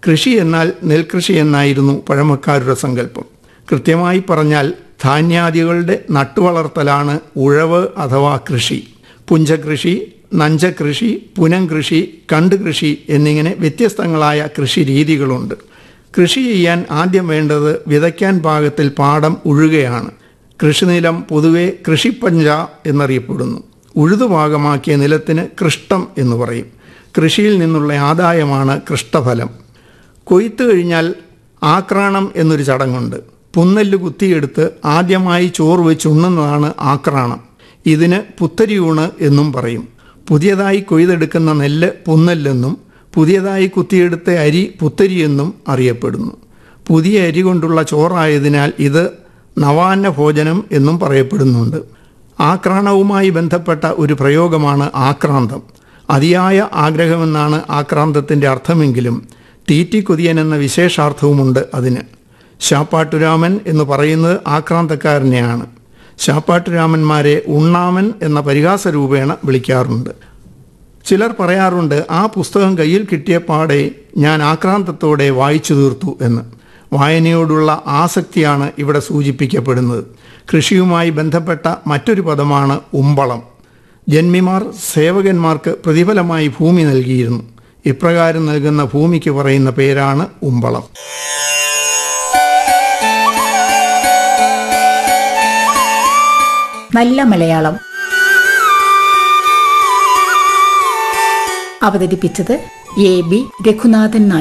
കൃഷി എന്നാൽ നെൽകൃഷി എന്നായിരുന്നു പഴമക്കാരുടെ സങ്കല്പം കൃത്യമായി പറഞ്ഞാൽ ധാന്യാദികളുടെ നട്ടുവളർത്തലാണ് ഉഴവ് അഥവാ കൃഷി പുഞ്ചകൃഷി നഞ്ചകൃഷി പുനംകൃഷി കണ്ടുകൃഷി എന്നിങ്ങനെ വ്യത്യസ്തങ്ങളായ കൃഷി രീതികളുണ്ട് കൃഷി ചെയ്യാൻ ആദ്യം വേണ്ടത് വിതയ്ക്കാൻ പാകത്തിൽ പാടം ഉഴുകയാണ് കൃഷിനിലം പൊതുവെ കൃഷിപ്പഞ്ച എന്നറിയപ്പെടുന്നു ഉഴുതുപാകമാക്കിയ നിലത്തിന് കൃഷ്ടം എന്ന് പറയും കൃഷിയിൽ നിന്നുള്ള ആദായമാണ് കൃഷ്ടഫലം കൊയ്ത്ത് കഴിഞ്ഞാൽ ആക്രാണം എന്നൊരു ചടങ്ങുണ്ട് പുന്നെല്ല് കുത്തിയെടുത്ത് ആദ്യമായി ചോറ് വെച്ച് ഉണ്ണുന്നതാണ് ആക്രാണം ഇതിന് പുത്തരിയൂണ് എന്നും പറയും പുതിയതായി കൊയ്തെടുക്കുന്ന നെല്ല് പുന്നെല്ലെന്നും പുതിയതായി കുത്തിയെടുത്ത അരി പുത്തരി എന്നും അറിയപ്പെടുന്നു പുതിയ അരി കൊണ്ടുള്ള ചോറായതിനാൽ ഇത് നവാന്ന ഭോജനം എന്നും പറയപ്പെടുന്നുണ്ട് ആക്രാണവുമായി ബന്ധപ്പെട്ട ഒരു പ്രയോഗമാണ് ആക്രാന്തം അതിയായ ആഗ്രഹമെന്നാണ് ആക്രാന്തത്തിൻ്റെ അർത്ഥമെങ്കിലും തീറ്റി കൊതിയൻ എന്ന വിശേഷാർത്ഥവുമുണ്ട് അതിന് ശാപ്പാട്ടുരാമൻ എന്ന് പറയുന്നത് ആക്രാന്തക്കാരനെയാണ് ശാപ്പാട്ടുരാമന്മാരെ ഉണ്ണാമൻ എന്ന പരിഹാസ രൂപേണ വിളിക്കാറുണ്ട് ചിലർ പറയാറുണ്ട് ആ പുസ്തകം കയ്യിൽ കിട്ടിയ പാടെ ഞാൻ ആക്രാന്തത്തോടെ വായിച്ചു തീർത്തു എന്ന് വായനയോടുള്ള ആസക്തിയാണ് ഇവിടെ സൂചിപ്പിക്കപ്പെടുന്നത് കൃഷിയുമായി ബന്ധപ്പെട്ട മറ്റൊരു പദമാണ് ഉമ്പളം ജന്മിമാർ സേവകന്മാർക്ക് പ്രതിഫലമായി ഭൂമി നൽകിയിരുന്നു ഇപ്രകാരം നൽകുന്ന ഭൂമിക്ക് പറയുന്ന പേരാണ് ഉമ്പളം നല്ല മലയാളം അവതരിപ്പിച്ചത് എ ബി രഘുനാഥൻ നായർ